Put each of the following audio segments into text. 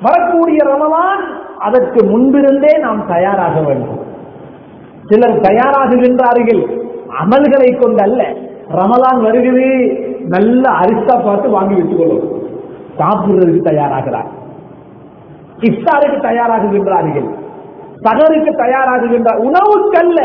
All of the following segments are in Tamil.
வரக்கூடிய ரமலான் அதற்கு முன்பிருந்தே நாம் தயாராக வேண்டும் சிலர் தயாராகுகின்றார்கள் அமல்களை கொண்டு அல்ல ரமலான் வருகிறது நல்ல அரிசா பார்த்து வாங்கி வச்சுக் கொள்ளும் சாப்பிடுறதுக்கு தயாராகிறார் இஃப்தாருக்கு தயாராகுகின்றார்கள் சகருக்கு தயாராகுகின்றார் உணவுக்கல்ல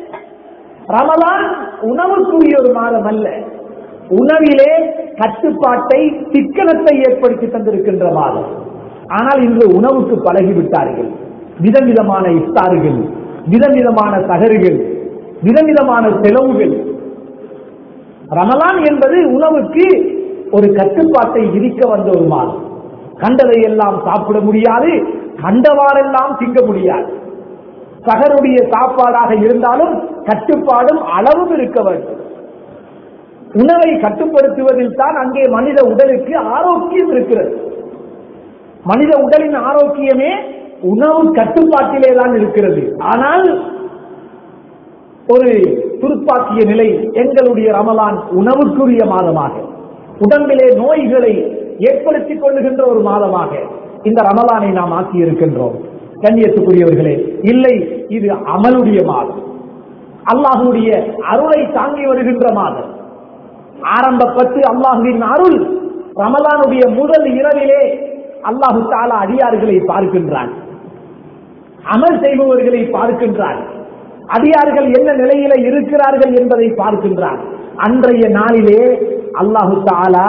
ரமலான் உணவுக்குரிய ஒரு மாதம் அல்ல உணவிலே கட்டுப்பாட்டை சிக்கனத்தை ஏற்படுத்தி தந்திருக்கின்ற மாதம் ஆனால் இன்று உணவுக்கு பழகிவிட்டார்கள் விதவிதமான இஃப்தார்கள் விதவிதமான சகர்கள் விதவிதமான செலவுகள் ரமலான் என்பது உணவுக்கு ஒரு கட்டுப்பாட்டை விதிக்க வந்த ஒரு மாதம் கண்டதை எல்லாம் சாப்பிட முடியாது கண்டவாறெல்லாம் திங்க முடியாது சகருடைய சாப்பாடாக இருந்தாலும் கட்டுப்பாடும் அளவும் இருக்க வேண்டும் உணவை கட்டுப்படுத்துவதில் தான் அங்கே மனித உடலுக்கு ஆரோக்கியம் இருக்கிறது மனித உடலின் ஆரோக்கியமே உணவு கட்டுப்பாட்டிலே தான் இருக்கிறது ஆனால் ஒரு துருப்பாக்கிய நிலை எங்களுடைய ரமலான் உணவுக்குரிய மாதமாக உடம்பிலே நோய்களை ஏற்படுத்திக் கொள்ளுகின்ற ஒரு மாதமாக இந்த ரமலானை நாம் ஆக்கி இருக்கின்றோம் கண்ணியத்துக்குரியவர்களே இல்லை இது அமலுடைய மாதம் அல்லாஹுடைய அருளை தாங்கி வருகின்ற மாதம் ஆரம்பப்பட்டு அல்லாஹுவின் அருள் ரமலானுடைய முதல் இரவிலே அல்லாஹு தாலா அடியார்களை பார்க்கின்றான் அமல் செய்பவர்களை பார்க்கின்றான் அடியார்கள் என்ன நிலையில இருக்கிறார்கள் என்பதை பார்க்கின்றான் அன்றைய நாளிலே அல்லாஹு தாலா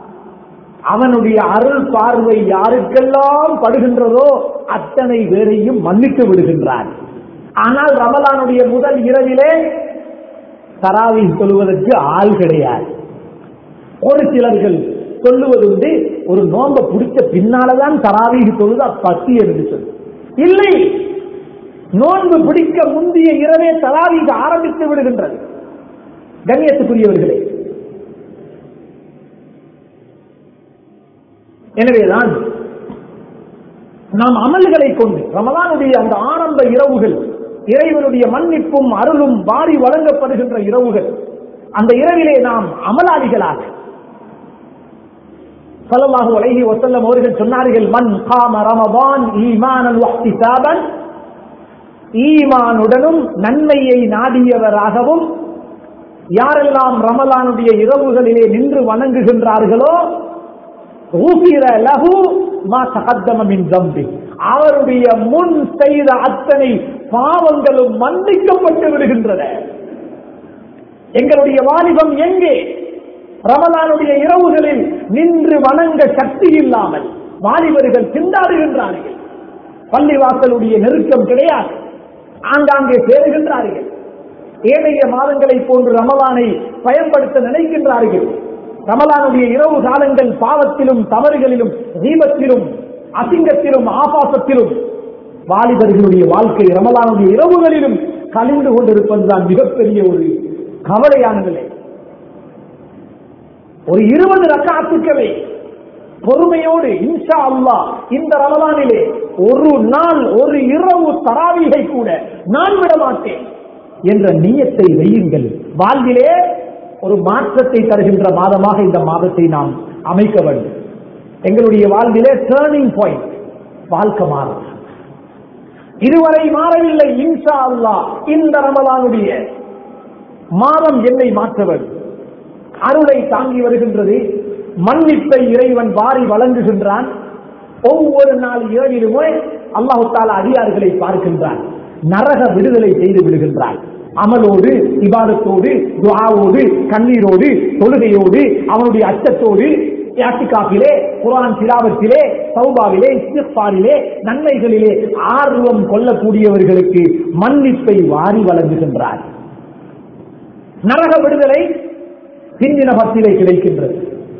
அவனுடைய அருள் பார்வை யாருக்கெல்லாம் படுகின்றதோ அத்தனை பேரையும் மன்னித்து விடுகின்றான் ஆனால் ரமலானுடைய முதல் இரவிலே தராவி சொல்வதற்கு ஆள் கிடையாது ஒரு சிலர்கள் சொல்லுவதுண்டு ஒரு நோம்ப பிடிச்ச பின்னாலதான் தராவீக தொழுது பசி என்று சொல்லு இல்லை நோன்பு பிடிக்க முந்திய இரவே தராவீக ஆரம்பித்து விடுகின்றது கண்ணியத்துக்குரியவர்களே எனவேதான் நாம் அமல்களை கொண்டு ரமலானுடைய அந்த ஆரம்ப இரவுகள் இறைவனுடைய மன்னிப்பும் அருளும் வாரி வழங்கப்படுகின்ற இரவுகள் அந்த இரவிலே நாம் அமலாளிகளாக ஸல்லல்லாஹு அலைஹி வஸல்லம் அவர்கள் சொன்னார்கள் மன் காம ரமதான் ஈமானன் வஹ்திசாபன் ஈமானுடனும் நன்மையை நாடியவராகவும் யாரெல்லாம் ரமலானுடைய இரவுகளிலே நின்று வணங்குகின்றார்களோ ஊபிர லஹு மா தகத்தம மின் தம்பி அவருடைய முன் செய்த அத்தனை பாவங்களும் மன்னிக்கப்பட்டு விடுகின்றன எங்களுடைய வாலிபம் எங்கே ரமலானுடைய இரவுகளில் நின்று வணங்க சக்தி இல்லாமல் வாலிபர்கள் திண்டாடுகின்றார்கள் பள்ளிவாசலுடைய நெருக்கம் கிடையாது ஆங்காங்கே சேருகின்றார்கள் ஏனைய மாதங்களை போன்று ரமலானை பயன்படுத்த நினைக்கின்றார்கள் ரமலானுடைய இரவு காலங்கள் பாவத்திலும் தவறுகளிலும் தீபத்திலும் அசிங்கத்திலும் ஆபாசத்திலும் வாலிபர்களுடைய வாழ்க்கை ரமலானுடைய இரவுகளிலும் கலிந்து கொண்டிருப்பதுதான் மிகப்பெரிய ஒரு கவலையான நிலை ஒரு இருபது ரக்காத்துக்களை பொறுமையோடு இன்ஷா அல்லாஹ் இந்த ரமலானிலே ஒரு நாள் ஒரு இரவு தராவிகை கூட நான் விட மாட்டேன் என்ற நியத்தை வையுங்கள் வாழ்விலே ஒரு மாற்றத்தை தருகின்ற மாதமாக இந்த மாதத்தை நாம் அமைக்க வேண்டும் எங்களுடைய வாழ்விலே டேர்னிங் பாயிண்ட் வாழ்க்கை மாறும் இதுவரை மாறவில்லை இன்ஷா அல்லாஹ் இந்த ரமலானுடைய மாதம் என்னை மாற்ற வேண்டும் அருளை தாங்கி வருகின்றது மன்னிப்பை இறைவன் வாரி வழங்குகின்றான் ஒவ்வொரு நாள் ஏழிலுமே அல்லாஹு தாலா அடியார்களை பார்க்கின்றான் நரக விடுதலை செய்து விடுகின்றான் அமலோடு இபாதத்தோடு துஆவோடு கண்ணீரோடு தொழுகையோடு அவனுடைய அச்சத்தோடு யாத்திகாப்பிலே குரான் திலாவத்திலே சௌபாவிலே இஸ்திஃபாரிலே நன்மைகளிலே ஆர்வம் கொள்ளக்கூடியவர்களுக்கு மன்னிப்பை வாரி வழங்குகின்றார் நரக விடுதலை பிந்தின பத்திலே கிடைக்கின்றது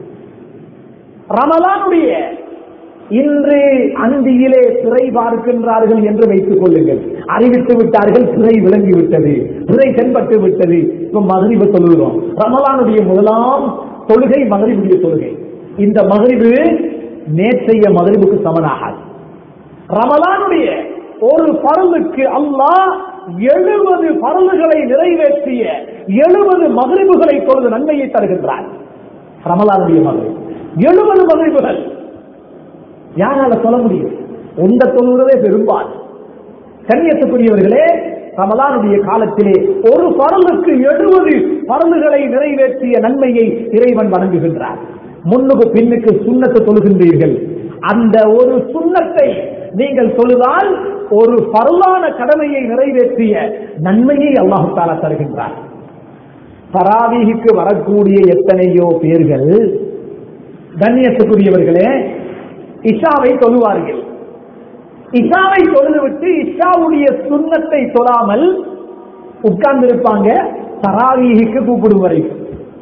ரமலானுடைய இன்று அந்தியிலே சிறை பார்க்கின்றார்கள் என்று வைத்துக் கொள்ளுங்கள் அறிவித்து விட்டார்கள் சிறை விளங்கி விட்டது சிறை தென்பட்டு விட்டது இப்ப மகரிபு சொல்லுகிறோம் ரமலானுடைய முதலாம் தொழுகை மகரிபுடைய தொழுகை இந்த மகரிபு நேற்றைய மகரிபுக்கு சமனாகாது ரமலானுடைய ஒரு பருளுக்கு அல்லாஹ் எழுபது பருளுகளை நிறைவேற்றிய எழுபது மகிழ்வுகளை தொழுது நன்மையை தருகின்றார் ரமலானுடைய மகிழ்வு எழுபது மகிழ்வுகள் யாரால சொல்ல முடியும் உண்ட தொழுகிறதே பெரும்பால் கண்ணியத்துக்குரியவர்களே ரமலானுடைய காலத்திலே ஒரு பரலுக்கு எழுபது பரலுகளை நிறைவேற்றிய நன்மையை இறைவன் வழங்குகின்றார் முன்னுக்கு பின்னுக்கு சுண்ணத்தை தொழுகின்றீர்கள் அந்த ஒரு சுண்ணத்தை நீங்கள் தொழுதால் ஒரு பரலான கடமையை நிறைவேற்றிய நன்மையை அல்லாஹு தாலா தருகின்றார் தராவீகுக்கு வரக்கூடிய எத்தனையோ பேர்கள் கண்ணியத்துக்குரியவர்களே இஷாவை தொழுவார்கள் இஷாவை தொழுதுவிட்டு இஷாவுடைய சுண்ணத்தை தொழாமல் உட்கார்ந்திருப்பாங்க தராவீகுக்கு கூப்பிடும் வரைக்கும்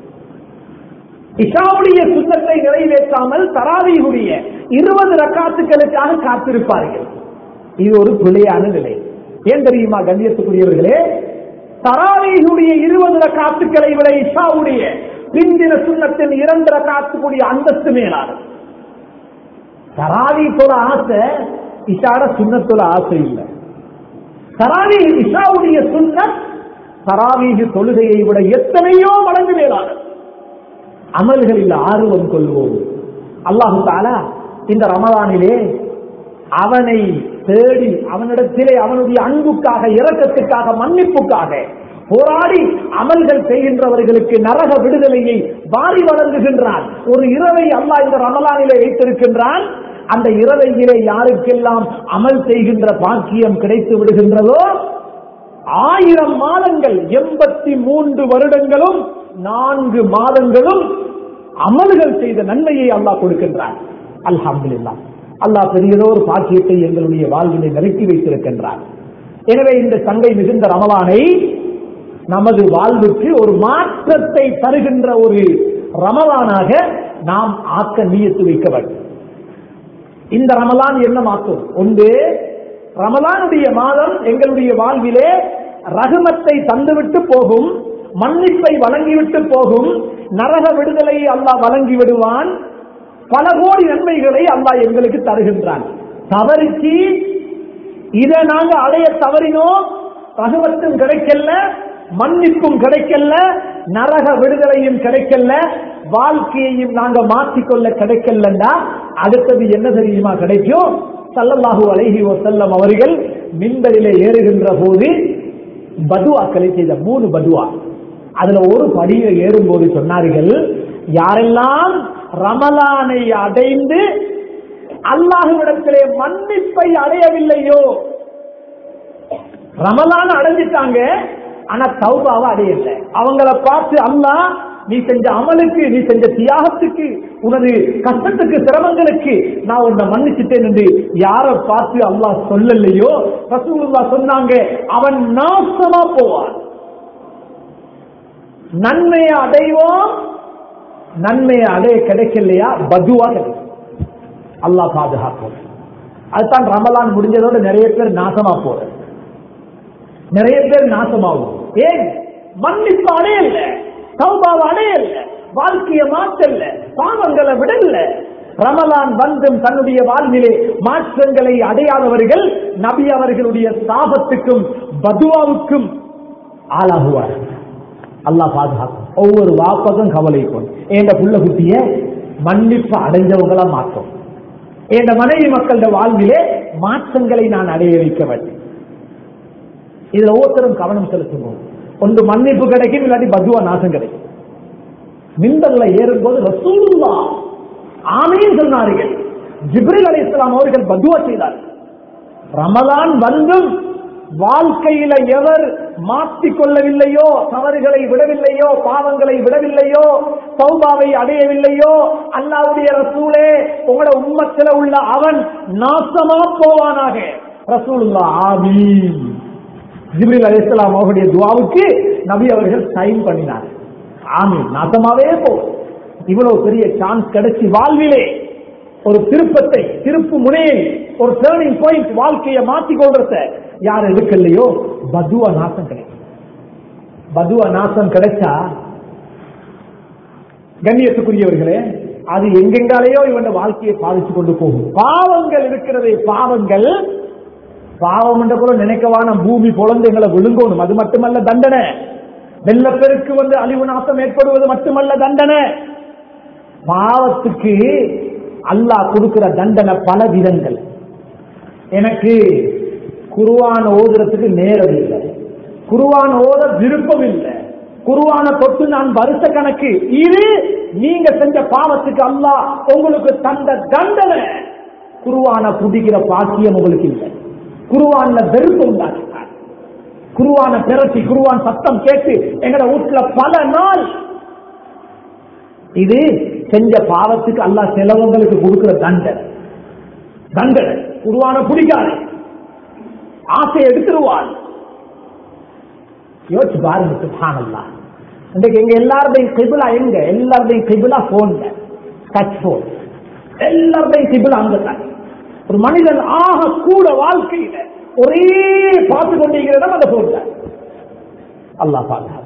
இஷாவுடைய சுண்ணத்தை நிறைவேற்றாமல் தராவீகுடைய இருபது ரக்காத்துக்களுக்காக காத்திருப்பார்கள் இது ஒரு பிழையான நிலை ஏன் தெரியுமா கண்ணியத்துக்குரியவர்களே தராவீகுடைய இருபது ரக்காத்துக்களை விட இஷாவுடைய பிந்தின சுண்ணத்தின் இரண்டு ரக்காத்துக்குரிய அந்தஸ்து மேலானது தராவீத்தோட ஆசை இஷாட சுண்ணத்தோட ஆசை இல்லை தராவி இஷாவுடைய சுண்ணத் தராவீகு தொழுகையை விட எத்தனையோ மடங்கு மேலானது அமல்களில் ஆர்வம் கொள்வோம் அல்லாஹு தாலா இந்த ரமலானிலே அவனை தேடி அவனிடத்திலே அவனுடைய அன்புக்காக இரக்கத்துக்காக மன்னிப்புக்காக போராடி அமல்கள் செய்கின்றவர்களுக்கு நரக விடுதலையை வாரி வழங்குகின்றான் ஒரு இரவை அல்லாஹ் இந்த ரமலானிலே வைத்திருக்கின்றான் அந்த இரவையிலே யாருக்கெல்லாம் அமல் செய்கின்ற பாக்கியம் கிடைத்து விடுகின்றதோ ஆயிரம் மாதங்கள் எண்பத்தி மூன்று வருடங்களும் நான்கு மாதங்களும் அமல்கள் செய்த நன்மையை அல்லாஹ் கொடுக்கின்றான் அல்ஹம்துலில்லா அல்லாஹ் பெரியதோர் பாக்கியத்தை எங்களுடைய வாழ்வினை நிறுத்தி வைத்திருக்கின்றார் எனவே இந்த சங்கை மிகுந்த ரமலானை நமது வாழ்வுக்கு ஒரு மாற்றத்தை தருகின்ற ஒரு ரமலானாக நாம் ஆக்க நீயத்து வைக்க வேண்டும் இந்த ரமலான் என்ன மாற்றும் ஒன்று ரமலானுடைய மாதம் எங்களுடைய வாழ்விலே ரகுமத்தை தந்துவிட்டு போகும் மன்னிப்பை வழங்கிவிட்டு போகும் நரக விடுதலையை அல்லாஹ் வழங்கி விடுவான் பல கோடி நன்மைகளை அல்லாஹ் எங்களுக்கு தருகின்றான் தவறுக்கு இதை நாங்க அடைய தவறினோம் ரகுமத்தும் கிடைக்கல மன்னிப்பும் கிடைக்கல நரக விடுதலையும் கிடைக்கல வாழ்க்கையையும் நாங்க மாற்றிக்கொள்ள கிடைக்கலண்டா அடுத்தது என்ன தெரியுமா கிடைக்கும் சல்லல்லாஹு அலைஹி வசல்லம் அவர்கள் மின்பரிலே ஏறுகின்ற போது பதுவாக்களை செய்த மூணு பதுவா அதுல ஒரு படியை ஏறும்போது சொன்னார்கள் யாரெல்லாம் ரமலானை அடைந்து அல்லாஹுவிடத்திலே மன்னிப்பை அடையவில்லையோ ரமலான் அடைஞ்சிட்டாங்க ஆனா தௌபாவை அடையல அவங்கள பார்த்து அல்லாஹ் நீ செஞ்ச அமலுக்கு நீ செஞ்ச தியாகத்துக்கு உனது கஷ்டத்துக்கு சிரமங்களுக்கு நான் உன்னை மன்னிச்சுட்டேன் என்று யாரை பார்த்து அல்லாஹ் சொல்லலையோ ரசூலுல்லா சொன்னாங்க அவன் நாசமா போவான் நன்மையை அடைவோம் நன்மையை அடைய கிடைக்கலையா பதுவா கிடைக்கும் அல்லாஹ் பாதுகாக்கும் அதுதான் ரமலான் முடிஞ்சதோட நிறைய பேர் நாசமா போற நிறைய பேர் நாசமாகும் ஏன் மன்னிப்பு அடையல சௌபாவை அடையல வாழ்க்கைய மாற்றல்ல பாவங்களை விடல ரமலான் வந்தும் தன்னுடைய வாழ்விலே மாற்றங்களை அடையாதவர்கள் நபி அவர்களுடைய சாபத்துக்கும் பதுவாவுக்கும் ஆளாகுவார்கள் அல்லாஹ் பாதுகாக்கும் ஒவ்வொரு வாப்பகம் கவலை கொண்டு என் புள்ள குட்டிய மன்னிப்பு அடைஞ்சவங்களா மாற்றும் என் மனைவி மக்களோட வாழ்விலே மாற்றங்களை நான் அடைய வைக்க வேண்டும் இதுல ஒவ்வொருத்தரும் கவனம் செலுத்தும் போது ஒன்று மன்னிப்பு கிடைக்கும் இல்லாட்டி பதுவா நாசம் கிடைக்கும் மின்பர்ல ஏறும்போது ரசூலுல்லா ஆமையும் சொன்னார்கள் ஜிப்ரில் அலி இஸ்லாம் அவர்கள் பதுவா செய்தார்கள் ரமலான் வந்தும் வாழ்க்கையில எவர் மாற்றிக் கொள்ளவில்லையோ தவறுகளை விடவில்லையோ பாவங்களை விடவில்லையோ சௌபாவை அடையவில்லையோ அல்லாவுடைய ரசூலே உங்களோட உம்மத்தில உள்ள அவன் நாசமா போவானாக ரசூலுல்லா ஆமீன் ஜிப்ரில் அலிஸ்லாம் அவருடைய துவாவுக்கு நபி அவர்கள் சைன் பண்ணினார் ஆமீன் நாசமாவே போ இவ்வளவு பெரிய சான்ஸ் கிடைச்சி வாழ்விலே ஒரு திருப்பத்தை திருப்பு முனையை ஒரு டேர்னிங் பாயிண்ட் வாழ்க்கையை மாற்றிக் கொள்றத யார் எடுக்கலையோ பதுவா நாசம் கிடைக்கும் பதுவா நாசம் கிடைச்சா கண்ணியத்துக்குரியவர்களே அது எங்கெங்காலேயோ இவன் வாழ்க்கையை பாதிச்சு கொண்டு போகும் பாவங்கள் இருக்கிறதே பாவங்கள் பாவம் என்ற போல நினைக்கவான பூமி பொழந்து எங்களை விழுங்கணும் அது மட்டுமல்ல தண்டனை வெள்ளப்பெருக்கு வந்து அழிவு நாசம் ஏற்படுவது மட்டுமல்ல தண்டனை பாவத்துக்கு அல்லாஹ் கொடுக்கிற தண்டனை பல விதங்கள் எனக்கு குருவான் ஓதுறதுக்கு நேரம் இல்லை குருவான் ஓத விருப்பம் இல்லை குருவான தொட்டு நான் வருஷ கணக்கு இது நீங்க செஞ்ச பாவத்துக்கு அல்லாஹ் உங்களுக்கு தந்த தண்டனை குருவான புடிக்கிற பாக்கியம் உங்களுக்கு இல்லை குருவான்ல வெறுப்பு உண்டாக்கினார் குருவான பிரட்டி குருவான் சத்தம் கேட்டு எங்கட வீட்டுல பல நாள் இது செஞ்ச பாவத்துக்கு அல்லாஹ் செலவங்களுக்கு கொடுக்கிற தண்டனை தண்டனை குருவான பிடிக்காது ஆசை எடுத்துருவாள் யோசிச்சு பாருங்க சுபானல்லா இன்றைக்கு எங்க எல்லாருடையும் கிபிலா எங்க எல்லாருடையும் கிபிலா போன்ல டச் போன் எல்லாருடையும் கிபிலா அங்க தான் ஒரு மனிதன் ஆக கூட வாழ்க்கையில ஒரே பார்த்து கொண்டிருக்கிற இடம் அந்த போன்ல அல்லாஹ் பாதுகாக்கும்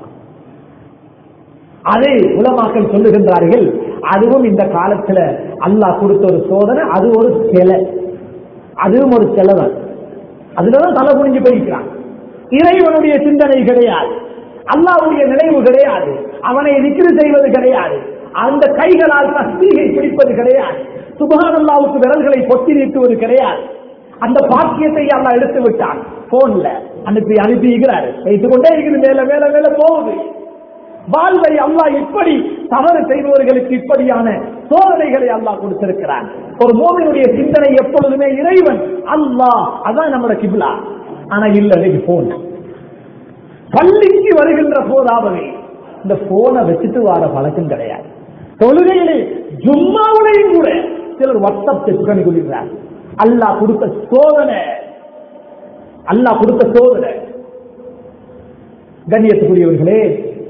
அதை உலமாக்கள் சொல்லுகின்றார்கள் அதுவும் இந்த காலத்துல அல்லாஹ் கொடுத்த ஒரு சோதனை அது ஒரு சிலை அதுவும் ஒரு செலவன் அதுலதான் தலை குனிஞ்சு போயிருக்கிறான் இறைவனுடைய சிந்தனை கிடையாது அல்லாவுடைய நினைவு கிடையாது அவனை விக்கிரி செய்வது கிடையாது அந்த கைகளால் தஸ்தீகை பிடிப்பது கிடையாது சுபகான் அல்லாவுக்கு விரல்களை பொத்தி நீட்டுவது கிடையாது அந்த பாக்கியத்தை அல்லாஹ் எடுத்து விட்டான் போன்ல அனுப்பி அனுப்பிக்கிறார் வைத்துக் கொண்டே இருக்குது மேல மேல மேல போகுது வாழ்வை அல்லாஹ் இப்படி தவறு செய்பவர்களுக்கு இப்படியான சோதனைகளை அல்லாஹ் கொடுத்திருக்கிறான் ஒரு மோமினுடைய சிந்தனை எப்பொழுதுமே இறைவன் அல்லாஹ் அதான் நம்மளோட கிப்லா ஆனா இல்ல இன்னைக்கு போன் பள்ளிக்கு வருகின்ற போதாவது இந்த போனை வச்சுட்டு வார பழக்கம் கிடையாது தொழுகையிலே ஜும்மாவுடையும் கூட சிலர் வாட்ஸ்அப் செக் பண்ணி கொள்கிறார் அல்லாஹ் கொடுத்த சோதனை அல்லாஹ் கொடுத்த சோதனை கண்ணியத்துக்குரியவர்களே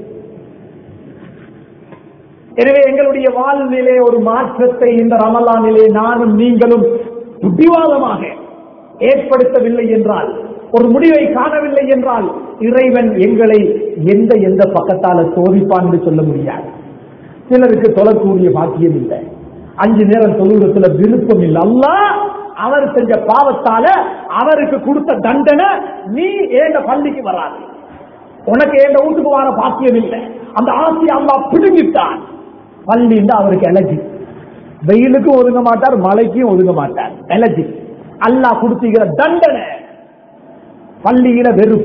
எனவே எங்களுடைய வாழ்விலே ஒரு மாற்றத்தை இந்த ரமலானிலே நானும் நீங்களும் புத்திவாதமாக ஏற்படுத்தவில்லை என்றால் ஒரு முடிவை காணவில்லை என்றால் இறைவன் எங்களை எந்த எந்த பக்கத்தால சோதிப்பான் என்று சொல்ல முடியாது சிலருக்கு தொழக்கூடிய பாக்கியம் இல்லை அஞ்சு நேரம் தொழுகிறதுல விருப்பம் இல்லை அல்லா அவர் செஞ்ச பாவத்தால அவருக்கு கொடுத்த தண்டனை நீ ஏண்ட பள்ளிக்கு வராது உனக்கு ஏண்ட வீட்டுக்கு வர பாக்கியம் இல்லை அந்த ஆசையை அல்லா பிடுங்கிட்டான் பள்ளின்னா அவருக்கு எலர்ஜி வெயிலுக்கும் ஒதுங்க மாட்டார் மழைக்கும் ஒதுங்க மாட்டார் எலர்ஜி அல்லாஹ் கொடுத்துகிற தண்டனை பள்ளியில வெறும்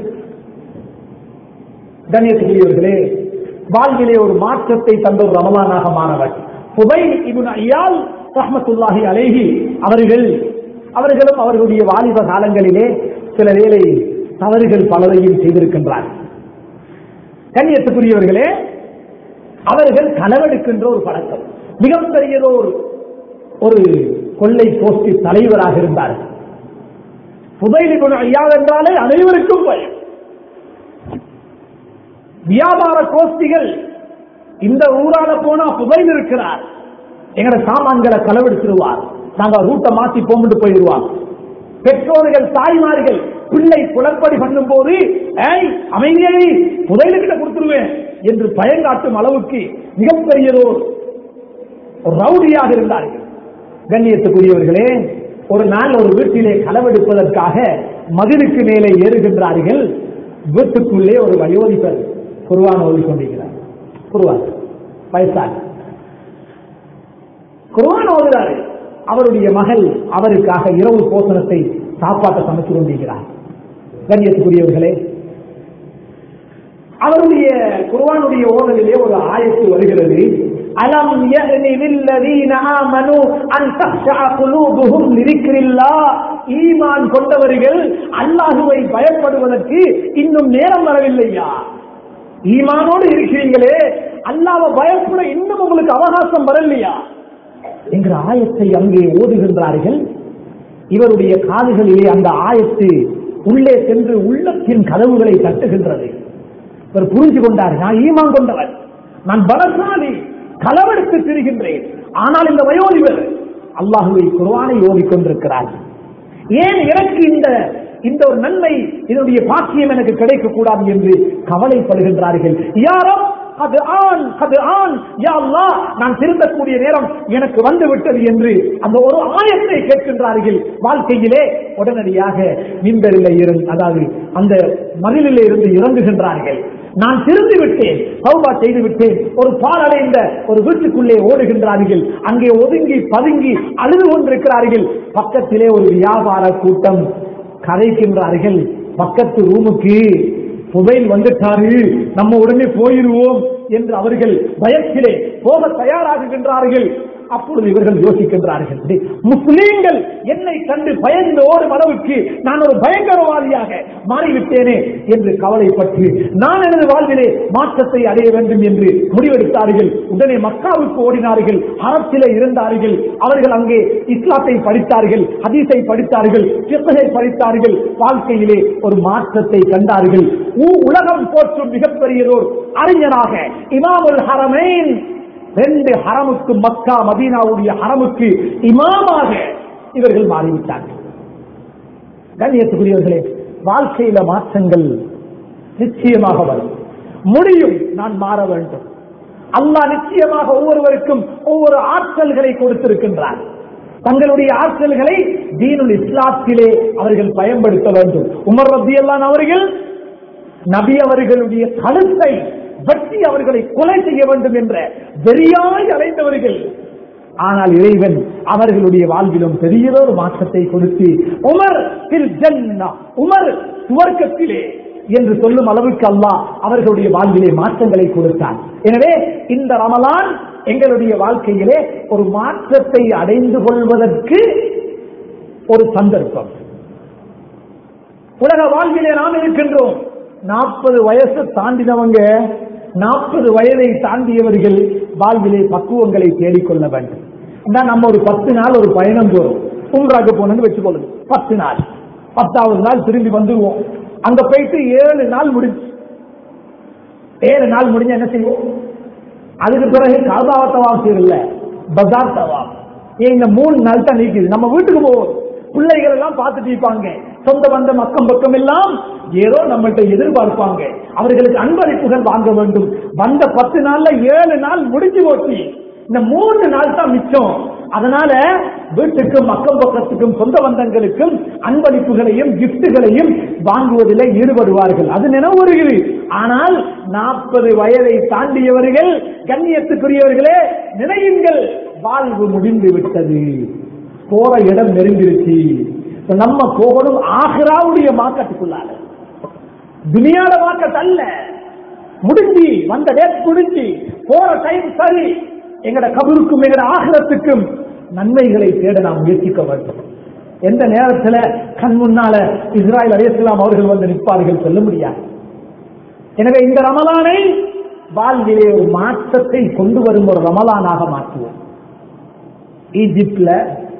கண்ணியத்துக்குரியவர்களே வாழ்விலே ஒரு மாற்றத்தை தந்த ஒரு ரமலானாக மாணவர் புதை இபுன் ஐயால் ரஹமத்துல்லாஹி அலேஹி அவர்கள் அவர்களும் அவர்களுடைய வாலிப காலங்களிலே சில வேலை தவறுகள் பலரையும் செய்திருக்கின்றார் கண்ணியத்துக்குரியவர்களே அவர்கள் களவெடுக்கின்ற ஒரு பழக்கம் மிகப்பெரியதோர் ஒரு கொள்ளை போஸ்டி தலைவராக இருந்தார்கள் புதையிலி ஐயா என்றாலே அனைவருக்கும் பயம் வியாபார கோஷ்டிகள் இந்த ஊரால போனா புதையில் இருக்கிறார் எங்கட சாமான்களை களவெடுத்துருவார் நாங்க ரூட்டை மாத்தி போட்டு போயிடுவார் பெற்றோர்கள் தாய்மார்கள் பிள்ளை குளப்படி பண்ணும் போது ஏய் அமைதியை புதையிலுக்கிட்ட கொடுத்துருவேன் என்று பயங்காட்டும் அளவுக்கு மிகப்பெரியதோர் ஒரு ரவுடியாக இருந்தார்கள் கண்ணியத்துக்குரியவர்களே ஒரு நாள் ஒரு வீட்டிலே களவெடுப்பதற்காக மதிலுக்கு மேலே ஏறுகின்றார்கள் வீட்டுக்குள்ளே ஒரு வயோதிபர் குருவான் ஓதி கொண்டிருக்கிறார் குருவான் வயசாக குருவான் ஓதுகிறாரு அவருடைய மகள் அவருக்காக இரவு போசனத்தை சாப்பாட்டை சமைச்சு கொண்டிருக்கிறார் கண்ணியத்துக்குரியவர்களே அவருடைய குர்வானுடைய ஓதலிலே ஒரு ஆயத்து வருகிறது அலம் யஹ்னி லில்லதீன ஆமனு அன் தக்ஷா குலூபுஹும் லிரிக்ரில்லாஹ் ஈமான் கொண்டவர்கள் அல்லாஹ்வை பயப்படுவதற்கு இன்னும் நேரம் வரவில்லையா ஈமானோடு இருக்கிறீங்களே அல்லாஹ்வை பயப்பட இன்னும் உங்களுக்கு அவகாசம் வரலையா என்கிற ஆயத்தை அங்கே ஓதுகின்றார்கள் இவருடைய காதுகளிலே அந்த ஆயத்து உள்ளே சென்று உள்ளத்தின் கதவுகளை தட்டுகின்றது இவர் புரிஞ்சு கொண்டார் நான் ஈமான் கொண்டவர் நான் பலசாலி களவெடுத்து திரிகின்றேன் ஆனால் இந்த வயோதிபர் அல்லாஹுவை குர்வானை ஓதிக்கொண்டிருக்கிறார் ஏன் எனக்கு இந்த இந்த ஒரு நன்மை இதனுடைய பாக்கியம் எனக்கு கிடைக்க கூடாது என்று கவலைப்படுகின்றார்கள் யாரோ அது ஆண் அது ஆண் யா அல்லாஹ் நான் திருந்தக்கூடிய நேரம் எனக்கு வந்து விட்டது என்று அந்த ஒரு ஆயத்தை கேட்கின்றார்கள் வாழ்க்கையிலே உடனடியாக மின்பரில் இருந்து அதாவது அந்த மதிலில் இருந்து இறங்குகின்றார்கள் நான் திருந்து விட்டேன் சௌபா செய்து விட்டேன் ஒரு பாலடைந்த ஒரு வீட்டுக்குள்ளே ஓடுகின்றார்கள் அங்கே ஒதுங்கி பதுங்கி அழுது கொண்டிருக்கிறார்கள் பக்கத்திலே ஒரு வியாபார கூட்டம் கதைக்கின்றார்கள் பக்கத்து ரூமுக்கு புதையில் வந்துட்டாரு நம்ம உடனே போயிருவோம் என்று அவர்கள் பயத்திலே போக தயாராகுகின்றார்கள் அப்பொழுது இவர்கள் யோசிக்கின்றார்கள் டேய், முஸ்லீம்கள் என்னை கண்டு பயந்து ஓடும் அளவுக்கு நான் ஒரு பயங்கரவாதியாக மாறிவிட்டேனே என்று கவலைப்பட்டு நான் எனது வாழ்விலே மாற்றத்தை அடைய வேண்டும் என்று முடிவெடுத்தார்கள் உடனே மக்காவுக்கு ஓடினார்கள் அறத்திலே இருந்தார்கள் அவர்கள் அங்கே இஸ்லாத்தை படித்தார்கள் ஹதீஸை படித்தார்கள் சித்தகை படித்தார்கள் வாழ்க்கையிலே ஒரு மாற்றத்தை கண்டார்கள் ஊ- உலகம் போற்றும் மிகப்பெரியதோர் அறிஞராக இமாமுல் ஹரமைன் ரெண்டு ஹரமுக்கு மக்கா மதீனாவுடைய ஹரமுக்கு இமாமாக இவர்கள் மாறிவிட்டார்கள் கண்ணியத்துக்குரியவர்களே வாழ்க்கையில மாற்றங்கள் நிச்சயமாக வரும் முடியும் நான் மாற வேண்டும் அல்லாஹ் நிச்சயமாக ஒவ்வொருவருக்கும் ஒவ்வொரு ஆற்றல்களை கொடுத்திருக்கின்றார் தங்களுடைய ஆற்றல்களை தீனுல் இஸ்லாத்திலே அவர்கள் பயன்படுத்த வேண்டும் உமர் ரத்தியல்லான் அவர்கள் நபி அவர்களுடைய கழுத்தை வெட்டி அவர்களை கொலை செய்ய வேண்டும் என்ற வெறியாய் அலைந்தவர்கள் ஆனால் இறைவன் அவர்களுடைய வாழ்விலும் பெரியதொரு மாற்றத்தை கொடுத்து உமர் பில் ஜன்னா உமர் சுவர்க்கத்திலே என்று சொல்லும் அளவுக்கு அல்லாஹ் அவர்களுடைய வாழ்விலே மாற்றங்களை கொடுத்தான் எனவே இந்த ரமலான் எங்களுடைய வாழ்க்கையிலே ஒரு மாற்றத்தை அடைந்து கொள்வதற்கு ஒரு சந்தர்ப்பம் உலக வாழ்விலே நாம் இருக்கின்றோம் நாற்பது வயசு தாண்டினவங்க நாற்பது வயதை தாண்டியவர்கள் வாழ்விலே பக்குவங்களை தேடிக்கொள்ள வேண்டும் இந்தா நம்ம ஒரு பத்து நாள் ஒரு பயணம் போறோம் உம்ராக்கு போனோம்னு வச்சுக்கொள்ளுங்க பத்து நாள் பத்தாவது நாள் திரும்பி வந்துருவோம் அங்க போயிட்டு ஏழு நாள் முடிஞ்சு ஏழு நாள் முடிஞ்ச என்ன செய்வோம் அதுக்கு பிறகு காபாவ தவாப் செய்யல பஜார் தவாப் ஏன் இந்த மூணு நாள் தான் நீக்குது நம்ம வீட்டுக்கு போவோம் பிள்ளைகள் எல்லாம் பார்த்துட்டு இருப்பாங்க சொந்த பந்தம் அக்கம் பக்கம் எல்லாம் ஏதோ நம்மள்ட்ட எதிர்பார்ப்பாங்க அவர்களுக்கு அன்பளிப்புகள் வாங்க வேண்டும் வந்த பத்து நாள்ல ஏழு நாள் முடிஞ்சு போச்சு இந்த மூணு நாள் தான் மிச்சம் அதனால வீட்டுக்கும் அக்கம் பக்கத்துக்கும் சொந்த பந்தங்களுக்கும் அன்பளிப்புகளையும் கிஃப்ட்டுகளையும் வாங்குவதில் ஈடுபடுவார்கள் அது நினைவு வருகிறது ஆனால் நாற்பது வயதை தாண்டியவர்கள் கண்ணியத்துக்குரியவர்களே நினையுங்கள் வாழ்வு முடிந்து விட்டது போற இடம் நெருங்கிருச்சு இப்ப நம்ம போகணும் ஆஹ்ராவுடைய மாக்கத்துக்குள்ளால துனியாட மாக்கத்து அல்ல முடிஞ்சு வந்த டேட் முடிஞ்சு போற டைம் சரி எங்கட கபருக்கும் எங்கட ஆகிரத்துக்கும் நன்மைகளை தேட நாம் முயற்சிக்க வேண்டும் எந்த நேரத்துல கண் முன்னால இஸ்ராயல் அலையாம் அவர்கள் வந்து நிற்பார்கள் சொல்ல முடியாது எனவே இந்த ரமலானை வாழ்விலே ஒரு மாற்றத்தை கொண்டு வரும் ஒரு ரமலானாக மாற்றுவோம் ஈஜிப்ட்ல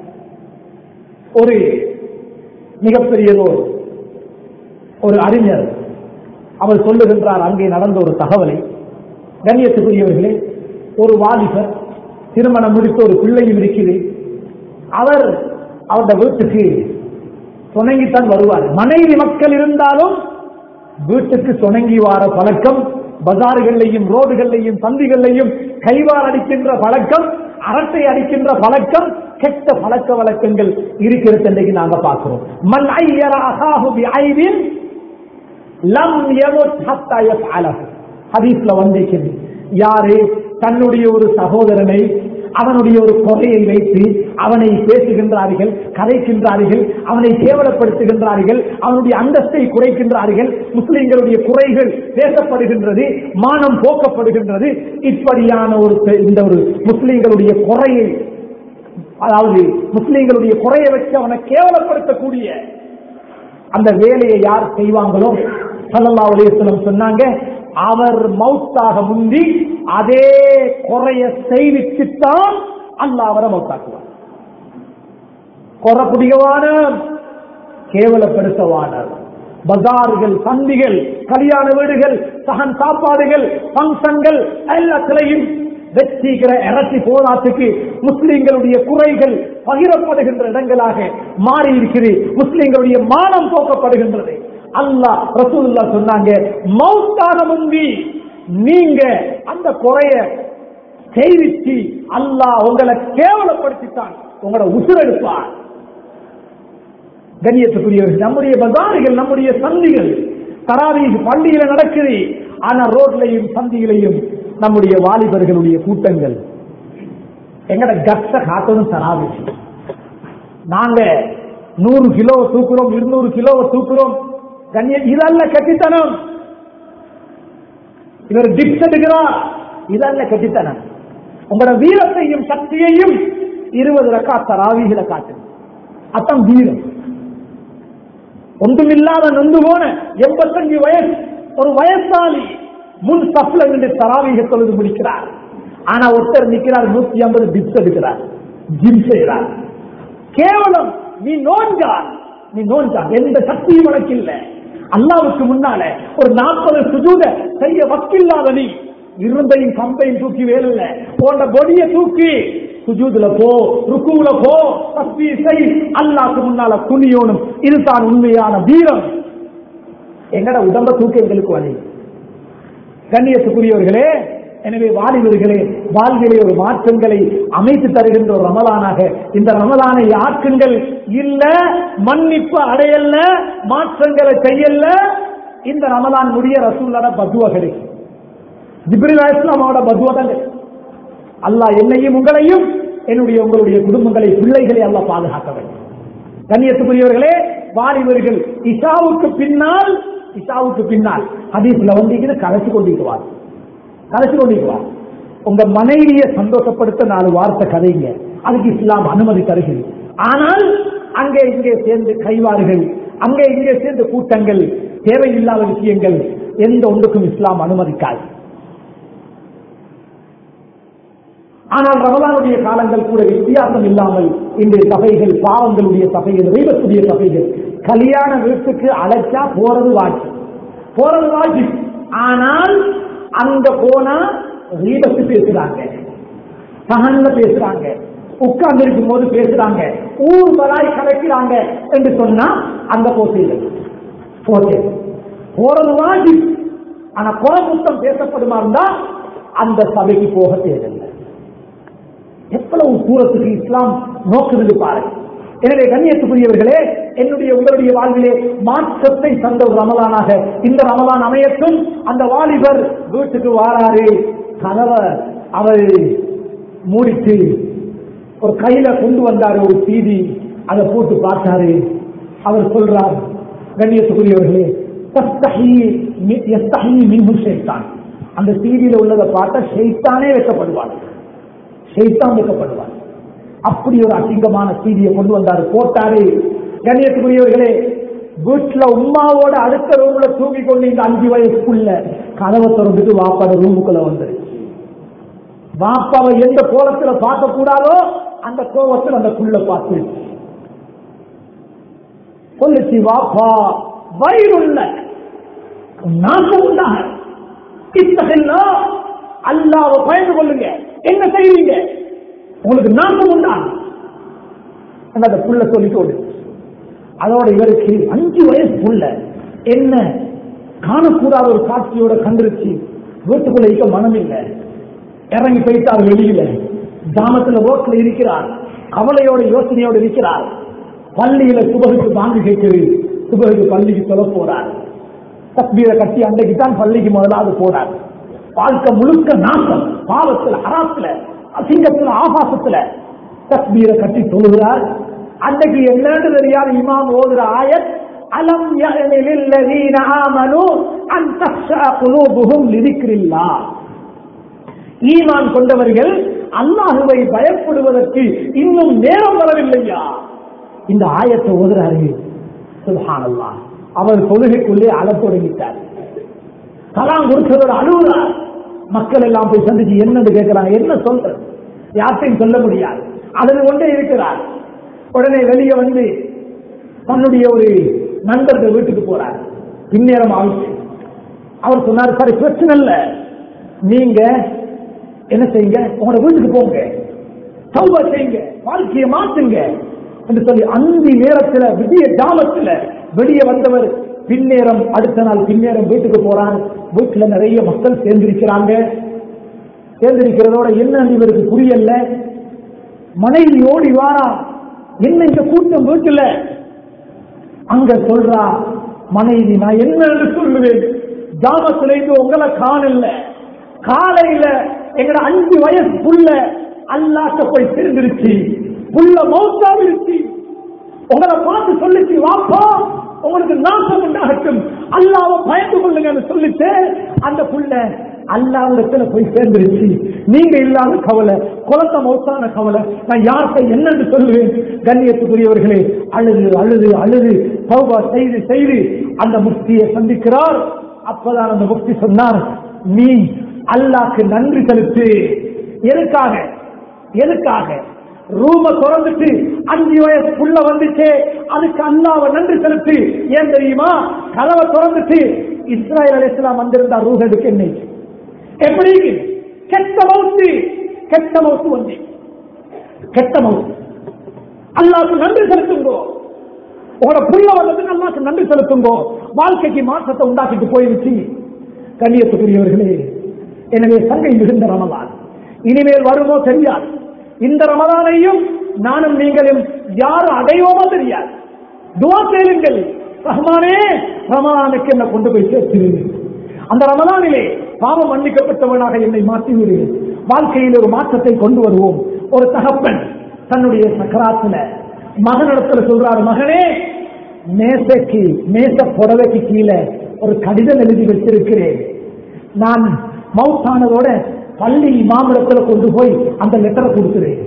ஒரு மிகப்பெரியதோர் ஒரு அறிஞர் அவர் சொல்லுகின்றார் அங்கே நடந்த ஒரு தகவலை கண்ணியத்துக்குரியவர்களே ஒரு வாலிபர் திருமணம் முடித்த ஒரு பிள்ளையும் இருக்குது அவர் அவருடைய வீட்டுக்கு துணங்கித்தான் வருவார் மனைவி மக்கள் இருந்தாலும் வீட்டுக்கு துணங்கி வார பழக்கம் பஜார்களையும் ரோடுகளையும் சந்திகளையும் கைவார் அடிக்கின்ற பழக்கம் அரட்டை அடிக்கின்ற பழக்கம் கெட்ட பழக்க வழக்கங்கள் இருக்கிறது இன்றைக்கு நாங்க பார்க்கிறோம் மன் ஐயர அகாஹு பி ஐபின் லம் யமுத் ஹத்தா யஃஅலஹு ஹதீஸ்ல வந்திருக்கிறது யாரு தன்னுடைய ஒரு சகோதரனை அவனுடைய ஒரு குறையை வைத்து அவனை பேசுகின்றார்கள் கதைக்கின்றார்கள் அவனை கேவலப்படுத்துகின்றார்கள் அவனுடைய அந்தஸ்தை குறைக்கின்றார்கள் முஸ்லிம்களுடைய குறைகள் பேசப்படுகின்றது மானம் போக்கப்படுகின்றது இப்படியான ஒரு பெ- இந்த ஒரு முஸ்லிம்களுடைய குறையை அதாவது முஸ்லிம்களுடைய குறையை வச்சு அவனை கேவலப்படுத்தக்கூடிய அந்த வேலையை யார் செய்வாங்களோ ஸல்லல்லாஹு அலைஹி வஸல்லம் சொன்னாங்க அவர் மௌத்தாக முந்தி அதே குறைய செய்விச்சுத்தான் அல்லாஹ் அவரை மௌத்தாக்குவார் குறப்புடியவான கேவலப்படுத்தவான பஜார்கள் சந்திகள் கல்யாண வீடுகள் சகன் சாப்பாடுகள் பங்கன்கள் எல்லாத்திலையும் வெற்றிகிற இறச்சி போராட்டுக்கு முஸ்லிம்களுடைய குறைகள் பகிரப்படுகின்ற இடங்களாக மாறி இருக்கிறது முஸ்லிம்களுடைய மானம் போக்கப்படுகின்றது அல்லாஹ் ரசூலுல்லா சொன்னாங்க மௌத்தாக முந்தி நீங்க அந்த குறைய செய்விச்சு அல்லாஹ் உங்களை கேவலப்படுத்தித்தான் உங்களோட உசுரெடுப்பார் கண்ணியத்துக்குரியவர்கள் நம்முடைய பஜார்கள் நம்முடைய சந்திகள் தராவீக பள்ளியில நடக்குது ஆனா ரோட்லையும் சந்தியிலையும் நம்முடைய வாலிபர்களுடைய கூட்டங்கள் எங்கட கஷ்ட காத்தனும் தராது நாங்க நூறு கிலோ தூக்குறோம் இருநூறு கிலோ தூக்குறோம் கண்ணிய இதல்ல கட்டித்தனம் இவர் டிப்ஸ் எடுக்கிறார் இதல்ல கட்டித்தனம் உங்களோட வீரத்தையும் சக்தியையும் இருபது ரக்கா தராவிகளை காட்டு அதான் வீரம் ஒன்றுமில்லாத நொந்து போன எண்பத்தஞ்சு வயசு ஒரு வயசாளி முன் சப்ல நின்று தராவிக தொழுது முடிக்கிறார் ஆனா ஒருத்தர் நிக்கிறார் நூத்தி ஐம்பது டிப்ஸ் எடுக்கிறார் ஜிம் செய்கிறார் கேவலம் நீ நோஞ்சான் நீ நோஞ்சான் எந்த சக்தியும் உனக்கு இல்ல அல்லாவுக்கு முன்னால ஒரு நாற்பது சுஜூத செய்ய வக்கில்லாத நீ இருந்தையும் கம்பையும் தூக்கி வேலில்ல போன்ற பொடிய தூக்கி சுஜூதுல போ ருக்குல போ தஸ்பீ செய் அல்லாஹ்க்கு முன்னால குனியோனும் இதுதான் உண்மையான வீரம் எங்கட உடம்ப தூக்க எங்களுக்கு வழி கண்ணியத்துக்குரியவர்களே எனவே வாலிபர்களே வாழ்விலே ஒரு மாற்றங்களை அமைத்து தருகின்ற ஒரு ரமலானாக இந்த ரமலானை ஆக்குங்கள் இல்ல மன்னிப்பு அடையல்ல மாற்றங்களை செய்யல இந்த ரமலான் முடிய ரசூல்லோட பதுவா கிடைக்கும் ஜிப்ரில் இஸ்லாமோட பதுவா தான் கிடைக்கும். அல்லாஹ் என்னையும் உங்களையும் என்னுடைய உங்களுடைய குடும்பங்களை பிள்ளைகளை அல்லாஹ் பாதுகாக்க வேண்டும் கண்ணியத்துக்குரியவர்களே வாலிபர்கள் இஷாவுக்கு பின்னால் இஷாவுக்கு பின்னால் ஹதீஸ்ல வந்தீங்கன்னு கலைச்சு கொண்டிருக்குவார் கலைச்சு கொண்டிருக்குவார் உங்க மனைவியை சந்தோஷப்படுத்த நாலு வார்த்தை கதைங்க அதுக்கு இஸ்லாம் அனுமதி தருகிறது ஆனால் அங்கே இங்கே சேர்ந்து கைவாறுகள் அங்கே இங்கே சேர்ந்து கூட்டங்கள் தேவையில்லாத விஷயங்கள் எந்த ஒன்றுக்கும் இஸ்லாம் அனுமதிக்காது ஆனால் ரமலானுடைய காலங்கள் கூட வித்தியாசம் இல்லாமல் இன்றைய சபைகள் பாவங்களுடைய சபைகள் தெய்வத்துடைய சபைகள் கல்யாண வீட்டுக்கு அழைச்சா போறது வாட்சி போறது வாட்சி ஆனால் அங்க போனா ரீபத்து பேசுறாங்க சகன்ல பேசுறாங்க உட்கார்ந்து இருக்கும் போது பேசுறாங்க ஊர் வராய் கலைக்கிறாங்க என்று சொன்னா அங்க போசையில் போசை போறது வாஜி ஆனா குறமுத்தம் பேசப்படுமா இருந்தா அந்த சபைக்கு போக தேவையில்லை எவ்வளவு தூரத்துக்கு இஸ்லாம் நோக்குது பாருங்க எனவே கண்ணியத்துக்குரியவர்களே என்னுடைய உங்களுடைய வாழ்விலே மாற்றத்தை தந்த ஒரு ரமலானாக இந்த ரமலான் அமையட்டும் அந்த வாலிபர் வீட்டுக்கு வாராரு கதவை அவர் மூடிட்டு ஒரு கையில கொண்டு வந்தாரு ஒரு சீதி அதை போட்டு பார்த்தாரு அவர் சொல்றார் கண்ணியத்துக்குரியவர்களே தஸ்தஹி மி- யஸ்தஹி மின்ஹு ஷைத்தான் அந்த சீதியில உள்ளதை பார்த்தா ஷைத்தானே வெட்டப்படுவார் ஷைத்தான் வெட்டப்படுவார் அப்படி ஒரு அசிங்கமான சீதியை கொண்டு வந்தாரு போட்டாரு கண்ணியத்துக்குரியவர்களே வீட்டுல உமாவோட அடுத்த ரூம்ல தூங்கி கொண்டு இந்த அஞ்சு வயசுக்குள்ள கதவை திறந்துட்டு வாப்பாட ரூமுக்குள்ள வந்துருச்சு வாப்பாவை எந்த கோலத்துல பார்க்க கூடாதோ அந்த கோபத்தில் அந்த புள்ள பார்த்துருச்சு சொல்லுச்சு வாப்பா வயிறுள்ள நாசம் உண்டாக இத்தகையா அல்லாவை பயந்து கொள்ளுங்க என்ன செய்வீங்க உங்களுக்கு நாசம் உண்டாகும் அந்த புள்ள சொல்லிட்டு ஓடுச்சு. அதோட இவருக்கு அஞ்சு வயசு புள்ள என்ன காணக்கூடாத ஒரு காட்சியோட கண்டுருச்சு வீட்டுக்குள்ள இருக்க மனம் இல்லை இறங்கி போயிட்டார் வெளியில ஜாமத்துல ரோட்ல இருக்கிறார் கவலையோட யோசனையோட இருக்கிறார் பள்ளியில சுபகுக்கு வாங்கி கேட்குது சுபகுக்கு பள்ளிக்கு சொல்ல போறார் தக்பீரை கட்டி அன்றைக்கு தான் பள்ளிக்கு முதலாவது போறார் வாழ்க்கை முழுக்க நாசம் பாவத்துல அராத்துல அசிங்கத்துல ஆபாசத்துல தக்பீரை கட்டி தொழுகிறார் அன்றைக்கு என்னன்னு தெரியாத இமாம் ஓதுற ஆயத் அலம் யஅனி லில்லதீன ஆமனு அன் தக்ஷா குலூபுஹும் லிதிக்ரில்லாஹ் ஈமான் கொண்டவர்கள் அல்லாஹுவை பயப்படுவதற்கு இன்னும் நேரம் வரவில்லையா இந்த ஆயத்தை ஓதுறாரு சுல்ஹானல்லா அவர் தொழுகைக்குள்ளே அழத் தொடங்கிட்டார் கலாம் கொடுத்ததோட அழுகுறார் மக்கள் எல்லாம் போய் சந்திச்சு என்னன்னு கேட்கிறாங்க என்ன சொல்றது யார்ட்டையும் சொல்ல முடியாது அழுது கொண்டே இருக்கிறார் உடனே வெளியே வந்து தன்னுடைய ஒரு நண்பர்கள் வீட்டுக்கு போறார் பின்னேரம் ஆயிடுச்சு அவர் சொன்னார் சரி பிரச்சனை இல்ல நீங்க என்ன செய்யுங்க உங்களோட வீட்டுக்கு போங்க சௌபா செய்யுங்க வாழ்க்கையை மாத்துங்க என்று சொல்லி அஞ்சு நேரத்துல விடிய ஜாமத்துல வெளியே வந்தவர் பின்னேரம் அடுத்த நாள் பின்னேரம் வீட்டுக்கு போறார் வீட்டுல நிறைய மக்கள் சேர்ந்திருக்கிறாங்க சேர்ந்திருக்கிறதோட என்ன இவருக்கு புரியல மனைவி ஓடி வாரா என்ன இந்த கூட்டம் வீட்டுல அங்க சொல்றா மனைவி நான் என்ன என்று சொல்லுவேன் ஜாமத்துல இருந்து உங்களை காணல காலையில எங்கட அஞ்சு வயசு புள்ள அல்லாட்ட போய் சேர்ந்துருச்சு புள்ள மௌத்தாவிருச்சு உங்களை பார்த்து சொல்லிச்சு வாப்பா உங்களுக்கு நாசம் உண்டாகட்டும் அல்லாவை பயந்து கொள்ளுங்கன்னு சொல்லிட்டு அந்த புள்ள அல்லாவிடத்துல போய் சேர்ந்துருச்சு நீங்க இல்லாத கவலை குழந்தை மௌத்தான கவலை நான் யார்கிட்ட என்னன்னு சொல்லுவேன் கண்ணியத்துக்குரியவர்களே அழுது அழுது அழுது தௌபா செய்து செய்து அந்த முக்தியை சந்திக்கிறார் அப்பதான் அந்த முக்தி சொன்னார் நீ அல்லாக்கு நன்றி செலுத்து எதுக்காக எதுக்காக ரூம திறந்துட்டு அஞ்சு வயசு புள்ள வந்துச்சே அதுக்கு அல்லாவை நன்றி செலுத்து ஏன் தெரியுமா கதவை திறந்துட்டு இஸ்ராயல் அலிஸ்லாம் வந்திருந்தா ரூஹ் எடுக்க என்னை எப்படி கெட்ட மவுத்து கெட்ட மவுத்து வந்து கெட்ட மவுத்து அல்லாவுக்கு நன்றி செலுத்துங்கோ உங்களோட புள்ள வந்ததுக்கு அல்லாவுக்கு நன்றி செலுத்துங்கோ வாழ்க்கைக்கு மாற்றத்தை உண்டாக்கிட்டு போயிருச்சு கண்ணியத்துக்குரியவர்களே எனவே சங்கை மிகுந்த ரமலான் இனிமேல் வருமோ தெரியாது இந்த ரமலானையும் நானும் நீங்களும் யார் அடையோமோ தெரியாது துவா செய்யுங்கள் ரஹ்மானே ரமலானுக்கு என்ன கொண்டு போய் சேர்த்திருங்கள் அந்த ரமலானிலே பாவம் மன்னிக்கப்பட்டவனாக என்னை மாற்றி விடு வாழ்க்கையில் ஒரு மாற்றத்தை கொண்டு வருவோம் ஒரு தகப்பன் தன்னுடைய சக்கராத்துல மகனிடத்துல சொல்றாரு மகனே மேசைக்கு மேச புடவைக்கு கீழே ஒரு கடிதம் எழுதி வச்சிருக்கிறேன் நான் மவுத்தானதோட பள்ளி மாமிடத்துல கொண்டு போய் அந்த லெட்டரை கொடுக்கிறேன்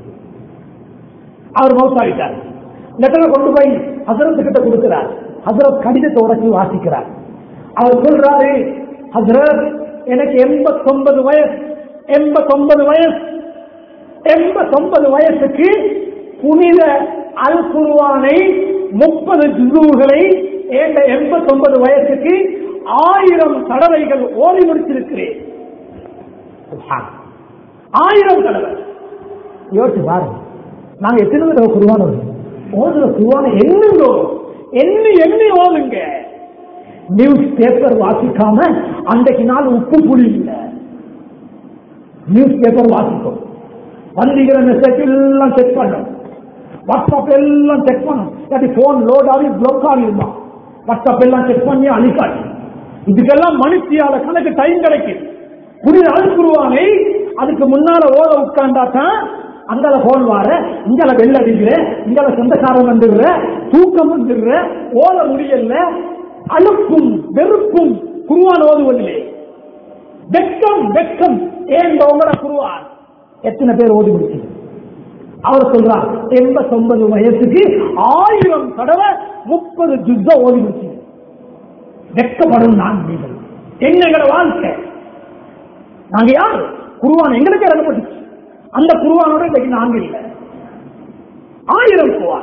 அவர் மவுத்தாயிட்டார் லெட்டரை கொண்டு போய் ஹசரத்து கிட்ட கொடுக்கிறார் ஹசரத் கடிதத்தை உடச்சி வாசிக்கிறார் அவர் சொல்றாரு ஹசரத் எனக்கு எண்பத்தொன்பது வயசு எண்பத்தொன்பது வயசு எண்பத்தொன்பது வயசுக்கு புனித அல் குருவானை முப்பது ஜுருகளை எண்பத்தொன்பது வயசுக்கு ஆயிரம் தடவைகள் ஓடி முடிச்சிருக்கிறேன் ஆயிரம் தடவை யோசிச்சு பாருங்க நாங்க எத்தனை தடவை குருவான ஓதுற குருவான எண்ணுங்கோ எண்ணி எண்ணி ஓதுங்க நியூஸ் பேப்பர் வாசிக்காம அன்றைக்கு நாள் உப்பு புளி இல்லை நியூஸ் பேப்பர் வாசிக்கும் வந்திக்கிற மெசேஜ் எல்லாம் செக் பண்ணும் வாட்ஸ்அப் எல்லாம் செக் பண்ணும் இல்லாட்டி போன் லோட் ஆகி பிளாக் ஆகிருமா வாட்ஸ்அப் எல்லாம் செக் பண்ணி அழிக்காட்டி இதுக்கெல்லாம் மனுஷியால கணக்கு டைம் கிடைக்கும் புனித அழுக்குருவானை அதுக்கு முன்னால ஓத உட்கார்ந்தாதான் அங்கால போன் வார இங்கால வெள்ள அடிக்கிற இங்கால சொந்தக்காரன் வந்துடுற தூக்கம் வந்துடுற ஓத முடியல அழுப்பும் வெறுப்பும் குருவான் ஓதுவதில்லை வெக்கம் வெக்கம் ஏன் உங்களோட குருவான் எத்தனை பேர் ஓதி முடிச்சு அவர் சொல்றார் எண்பத்தொன்பது வயசுக்கு ஆயிரம் தடவை முப்பது ஜுத்த ஓதி முடிச்சு வெக்கப்படும் நான் நீங்கள் எங்களோட வாழ்க்கை நாங்க யார் குருவான் எங்களுக்கு இறங்கப்பட்டுச்சு அந்த குருவானோட இன்னைக்கு நாங்க இல்லை ஆயிரம் குருவான்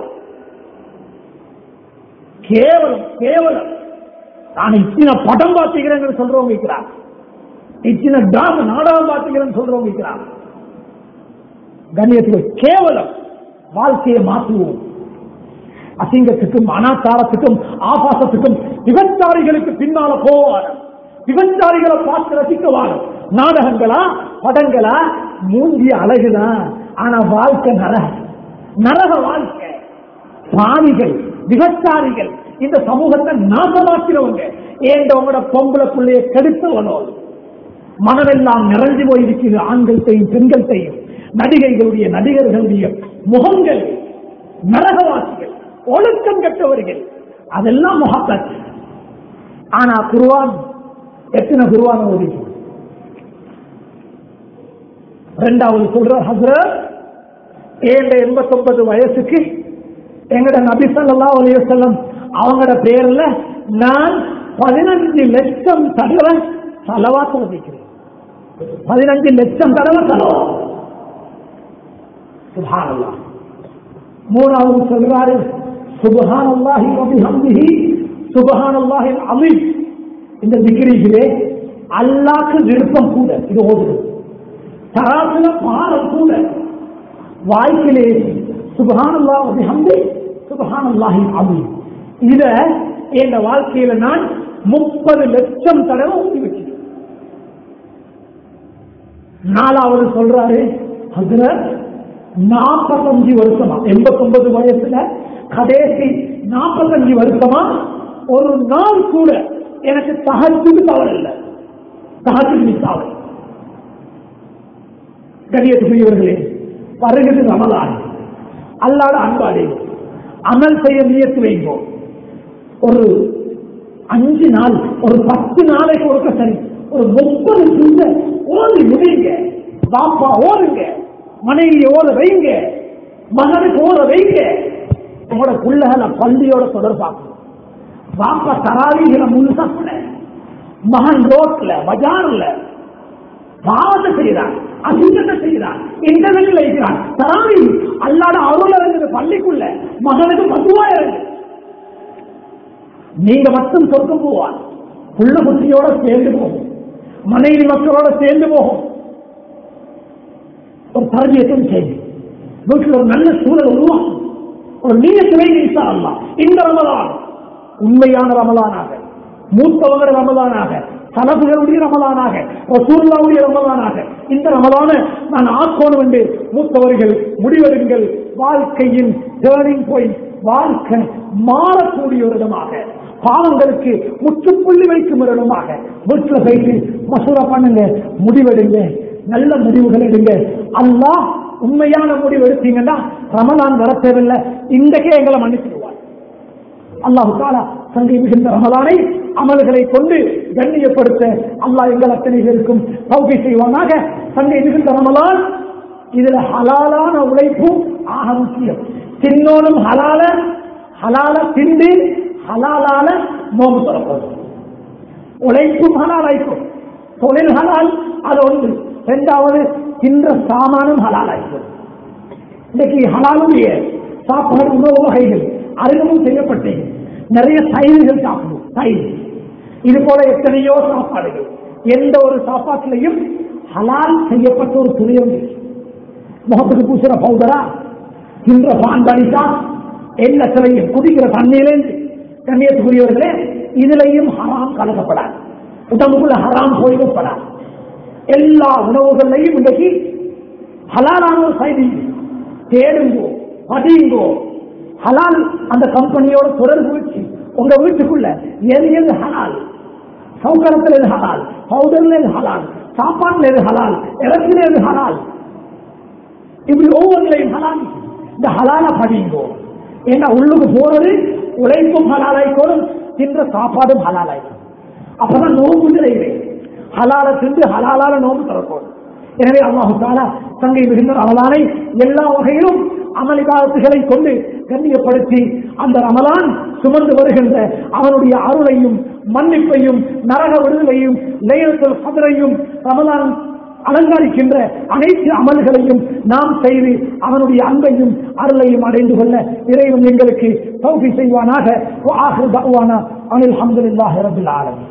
கேவலம் கேவலம் நான் இத்தனை படம் பார்த்துக்கிறேன்னு சொல்றவங்க இருக்கிறார் இத்தனை டாம் நாடகம் பார்த்துக்கிறேன்னு சொல்றவங்க இருக்கிறார் கண்ணியத்துக்கு கேவலம் வாழ்க்கையை மாற்றுவோம் அசிங்கத்துக்கும் அனாச்சாரத்துக்கும் ஆபாசத்துக்கும் விபச்சாரிகளுக்கு பின்னால போவார் விபச்சாரிகளை பார்த்து ரசிக்கவார் நாடகங்களா படங்களா மூங்கிய அழகுதான் ஆனா வாழ்க்கை நரக நரக வாழ்க்கை பாவிகள் விபச்சாரிகள் இந்த சமூகத்தை நாசமாக்கிறவங்க ஏண்டவங்களோட பொம்பளை பிள்ளைய கெடுத்தவனோ மனதெல்லாம் நிறைஞ்சு போயிருக்கிறது ஆண்கள்கிட்டையும் பெண்கள்கிட்டையும் நடிகைகளுடைய நடிகர்களுடைய முகங்கள் நரகவாசிகள் ஒழுக்கம் கட்டவர்கள் அதெல்லாம் முகப்பத் ஆனா குருவான் எத்தனை குருவான ஒதுக்கி ரெண்டாவது சொல்ற ஹசரத் ஏழு எண்பத்தொன்பது வயசுக்கு எங்கட நபி சல்லா அலைய செல்லம் அவங்களோட பேர்ல நான் பதினஞ்சு லட்சம் தடவை செலவாக்க வதிக்கிறேன் பதினஞ்சு லட்சம் தடவை செலவா சுபானல்லா மூணாவது சொல்றாரு சுபஹானல்லாஹி வபிஹம்திஹி சுபஹானல்லாஹி அலீம் இந்த திக்ரிகளே அல்லாஹ்க்கு விருப்பம் கூட இது ஓதுது தராசுல பாரம் கூட வாய்க்கிலே சுபஹானல்லாஹ் வபிஹம்தி சுபஹானல்லாஹி அலீம் இத என் வாழ்க்கையில நான் முப்பது லட்சம் தடவை ஊட்டி வச்சிருக்கேன் நாலாவது சொல்றாரு ஹசரத் நாற்பத்தஞ்சு வருஷமா எண்பத்தொன்பது வயசுல கடைசி நாற்பத்தஞ்சு வருஷமா ஒரு நாள் கூட எனக்கு தகத்துக்கு தவறு இல்லை தகத்துக்கு மிஸ் ஆகும் கணியத்துக்குரியவர்களே வருகிறது ரமலான் அல்லாட அன்பாடே அமல் செய்ய முயற்சி வைப்போம் ஒரு அஞ்சு நாள் ஒரு பத்து நாளைக்கு ஒருக்க சரி ஒரு முப்பது சிந்த ஓதி முடியுங்க பாப்பா ஓடுங்க மனைவியை ஓத வைங்க மகனுக்கு ஓத வைங்க உங்களோட பிள்ளைகளை பள்ளியோட தொடர்பாக்கணும் பாப்பா தராவிகளை முழுசா மகன் ரோட்ல பஜார்ல பாவத்தை செய்கிறான் அசுத்தத்தை செய்கிறான் இன்டர்நெட்ல இருக்கிறான் தராவி அல்லாட அருள் இறங்குது பள்ளிக்குள்ள மகனுக்கு மதுவா இறங்கு நீங்க மட்டும் சொர்க்கம் போவார் புள்ள குட்டியோட சேர்ந்து போகும் மனைவி மக்களோட சேர்ந்து போகும் ஒரு தரபியத்தையும் செய்து வீட்டில் ஒரு நல்ல சூழல் உருவாகும் ஒரு நீயத்துவை இன்சா அல்லா இந்த ரமலான் உண்மையான ரமலானாக மூத்தவங்க ரமலானாக தலப்புகளுடைய ரமலானாக ரசூல்லாவுடைய ரமலானாக இந்த ரமலான நான் ஆக்கோணும் என்று மூத்தவர்கள் முடிவெடுங்கள் வாழ்க்கையின் டேர்னிங் பாயிண்ட் வாழ்க்கை மாறக்கூடிய ஒரு இடமாக பாவங்களுக்கு முற்றுப்புள்ளி வைக்கும் ஒரு இடமாக வீட்டில் போயிட்டு மசூரா பண்ணுங்க முடிவெடுங்க நல்ல முடிவுகள் எடுங்க அல்லாஹ் உண்மையான முடிவு எடுத்தீங்கன்னா ரமலான் வர தேவையில்லை இன்றைக்கே எங்களை மன்னிச்சிடுவார் அல்லாஹு தாலா சங்கை மிகுந்த ரமலானை அமல்களை கொண்டு கண்ணியப்படுத்த அல்லாஹ் எங்கள் அத்தனை பேருக்கும் சௌகை செய்வானாக சங்கை மிகுந்த ரமலான் இதுல ஹலாலான உழைப்பும் ஆக முக்கியம் தின்னோனும் ஹலால ஹலால திண்டு ஹலாலான நோம்பு தொடர்போம் உழைப்பும் ஹலாலாய்க்கும் தொழில் ஹலால் அது ஒன்று இரண்டாவது தின்ற சாமானும் ஹலாலாய்க்கும் இன்னைக்கு ஹலாலுடைய சாப்பாடு உணவு வகைகள் அறிமுகம் செய்யப்பட்டது நிறைய தயிர்கள் சாப்பிடும் தயிர் இது போல எத்தனையோ சாப்பாடுகள் எந்த ஒரு சாப்பாட்டிலையும் ஹலால் செய்யப்பட்ட ஒரு துணியம் முகத்துக்கு பூசுற பவுடரா தின்ற பான்படித்தா எல்லாத்திலையும் குடிக்கிற தண்ணீரிலிருந்து கண்ணியத்துக்குரியவர்களே இதுலையும் ஹராம் கலக்கப்படாது உடம்புக்குள்ள ஹராம் போய்விடப்படாது எல்லா உணவுகளையும் இன்றைக்கு ஹலாலான ஒரு செய்தி தேடுங்கோ படியுங்கோ ஹலால் அந்த கம்பெனியோட தொடர்பு வச்சு உங்க வீட்டுக்குள்ள எது எது ஹலால் சௌகரத்தில் எது ஹலால் பவுடர்ல எது ஹலால் சாப்பாட்டுல எது ஹலால் இடத்துல எது ஹலால் இப்படி ஒவ்வொன்றிலையும் ஹலால் இந்த ஹலால படியுங்கோ ஏன்னா உள்ளுக்கு போறது உழைப்பும் ஹலாலாய்க்கோடும் தின்ற சாப்பாடும் ஹலாலாய்க்கும் அப்பதான் நோம்பு நிறைவே ஹலால தின்று ஹலாலால நோம்பு தரப்போம் எனவே அல்லாஹு தாலா தங்கை மிகுந்த ரமலானை எல்லா வகையிலும் அமளிகாலத்துகளை கொண்டு கண்ணியப்படுத்தி அந்த ரமலான் சுமந்து வருகின்ற அவனுடைய அருளையும் மன்னிப்பையும் நரக விடுதலையும் லைலத்தில் சதுரையும் ரமலான் அலங்கரிக்கின்ற அனைத்து அமல்களையும் நாம் செய்து அவனுடைய அன்பையும் அருளையும் அடைந்து கொள்ள இறைவன் எங்களுக்கு தௌஃபி செய்வானாக ஆஹிர் தஅவானா அனில் அல்ஹம்துலில்லாஹி ரப்பில் ஆலமீன்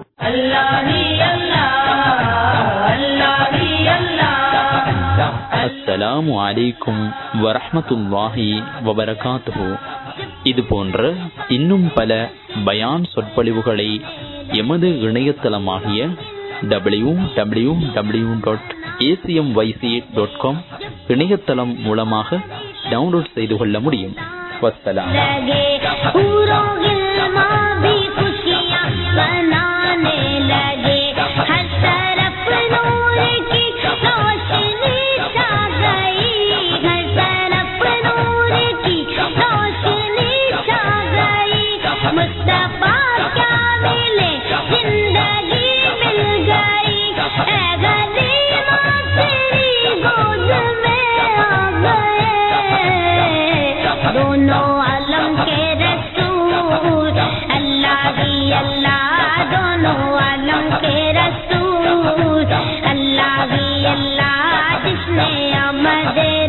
அஸ்ஸலாமு அலைக்கும் வரஹ்மத்துல்லாஹி வபரகாத்துஹு இது போன்ற இன்னும் பல பயான் சொற்பொழிவுகளை எமது இணையதளமாகிய W W W dot ACM YC dot com இணையதளம் மூலமாக டவுன்லோட் செய்து கொள்ள முடியும் வஸ்ஸலாம் लगे पूरों गिलमा भी खुशियाँ मनाने लगे हर तरफ नूर की रोशनी छा गई हर तरफ नूर की रोशनी छा गई मुस्तफा क्या मिले जिंदगी मिल गई ऐ गरीबा तेरी गोद में आ गए दोनों आलम के रसूल अल्लाह ही अल्लाह दोनों आलम के रसूल अल्लाह ही अल्लाह जिसने आमद